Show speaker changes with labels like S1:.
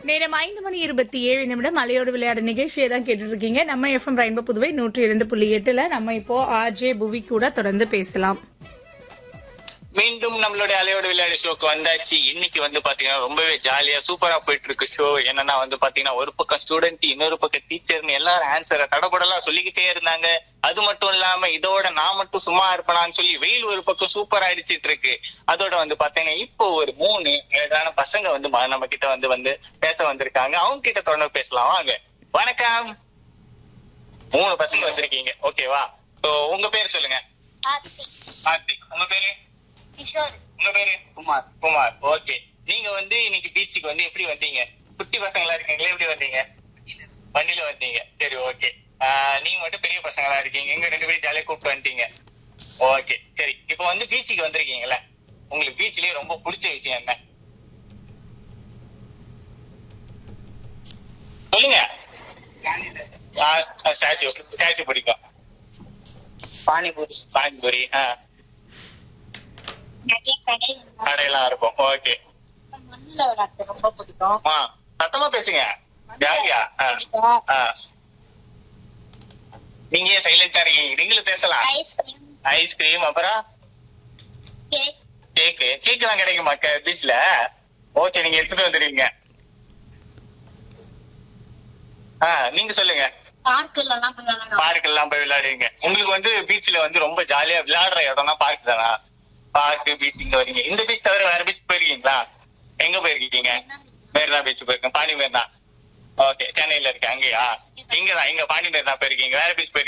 S1: நேரம் ஐந்து மணி இருபத்தி ஏழு நிமிடம் மலையோடு விளையாட நிகழ்ச்சியை தான் கேட்டுட்டு இருக்கீங்க நம்ம எஃப்எம் ரெயின்போ புதுவை நூற்றி இரண்டு புள்ளி எட்டுல நம்ம இப்போ ஆர்ஜே புவி கூட தொடர்ந்து பேசலாம்
S2: மீண்டும் நம்மளுடைய அலையோட விளையாடு ஷோக்கு வந்தாச்சு இன்னைக்கு வந்து பாத்தீங்கன்னா ரொம்பவே ஜாலியா சூப்பரா போயிட்டு இருக்கு ஷோ என்னன்னா வந்து பாத்தீங்கன்னா ஒரு பக்கம் ஸ்டூடெண்ட் இன்னொரு பக்கம் டீச்சர்னு எல்லாரும் ஆன்சரை தடபடலாம் சொல்லிக்கிட்டே இருந்தாங்க அது மட்டும் இல்லாம இதோட நான் மட்டும் சும்மா இருப்பேனான்னு சொல்லி வெயில் ஒரு பக்கம் சூப்பரா அடிச்சிட்டு இருக்கு அதோட வந்து பாத்தீங்கன்னா இப்போ ஒரு மூணு ஏழான பசங்க வந்து ம- நம்ம கிட்ட வந்து வந்து பேச வந்திருக்காங்க அவங்க கிட்ட தொடர்ந்து பேசலாம் வாங்க வணக்கம் மூணு பசங்க வந்திருக்கீங்க ஓகேவா ஸோ உங்க பேர் சொல்லுங்க
S3: ஆர்த்தி
S2: கார்த்திக் உங்க பேரு
S3: கிஷோர்
S2: உங்க பேரு குமார் குமார் ஓகே நீங்க வந்து இன்னைக்கு பீச்சுக்கு வந்து எப்படி வந்தீங்க குட்டி பசங்களா இருக்கீங்களா எப்படி வந்தீங்க வண்டியில வந்தீங்க சரி ஓகே நீங்க மட்டும் பெரிய பசங்களா இருக்கீங்க எங்க ரெண்டு பேரும் ஜாலியா கூப்பிட்டு வந்துட்டீங்க ஓகே சரி இப்போ வந்து பீச்சுக்கு வந்திருக்கீங்கல்ல உங்களுக்கு பீச்லயே ரொம்ப பிடிச்ச விஷயம் என்ன சொல்லுங்க ஸ்டாச்சு ஸ்டாச்சு பிடிக்கும்
S4: பானிபூரி
S2: பானிபூரி ஆ
S3: நிறைய கடை
S2: கடையெல்லாம் இருக்கும் ஓகே
S3: மண்ணுல விளையாட்டு ரொம்ப பிடிக்கும்
S2: ஆ சத்தமா பேசுங்க யாரியா
S3: பிடிக்கும்.
S2: நீங்க ஏன் சைலண்டா இருக்கீங்க நீங்களும் பேசலாம்
S3: ஐஸ்கிரீம்
S2: ஐஸ்கிரீம் அப்புறம்
S3: கேக்
S2: கேக்கு கேக் எல்லாம் கிடைக்குமா பீச்ல ஓகே நீங்க எடுத்துட்டு வந்துடுவீங்க ஆ நீங்க சொல்லுங்க
S3: பார்க்குல எல்லாம் போய் விளையாடணும்
S2: பார்க் எல்லாம் போய் விளையாடுவீங்க உங்களுக்கு வந்து பீச்ல வந்து ரொம்ப ஜாலியா விளையாடுற இடம்னா பார்க் தானா பார்க் பீச் இங்க வரீங்க இந்த பீச் தவிர வேற பீச் போயிருக்கீங்களா எங்க போயிருக்கீங்க மெரினா பீச் போயிருக்கேன் பாண்டி மெரினா ஓகே சென்னையில இருக்கு அங்கேயா இங்கதான் இங்க பாண்டி மெரினா போயிருக்கீங்க வேற பீச் போயிருக்கீங்க